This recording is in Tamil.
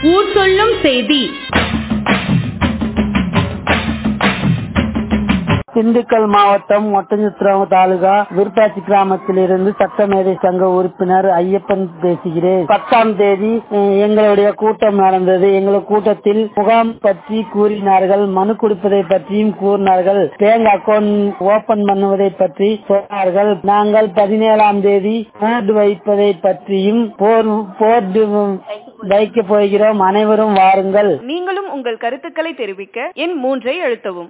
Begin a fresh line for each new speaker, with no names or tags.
ஊர் சொல்லும் செய்தி
திண்டுக்கல் மாவட்டம் ஒட்டஞ்சத்திரம் தாலுகா விருப்பாச்சி கிராமத்தில் இருந்து சட்டமேதை சங்க உறுப்பினர் ஐயப்பன் பேசுகிறேன் பத்தாம் தேதி அஹ், எங்களுடைய கூட்டம் நடந்தது எங்கள் கூட்டத்தில் முகாம் பற்றி கூறினார்கள் மனு கொடுப்பதை பற்றியும் கூறினார்கள் பேங்க் அக்கவுண்ட் ஓபன் பண்ணுவதை பற்றி சொன்னார்கள் நாங்கள் பதினேழாம் தேதி போர்டு வைப்பதை பற்றியும் போர் போர்டு வைக்க போகிறோம் அனைவரும் வாருங்கள்
நீங்களும் உங்கள் கருத்துக்களை தெரிவிக்க எண் மூன்றை அழுத்தவும்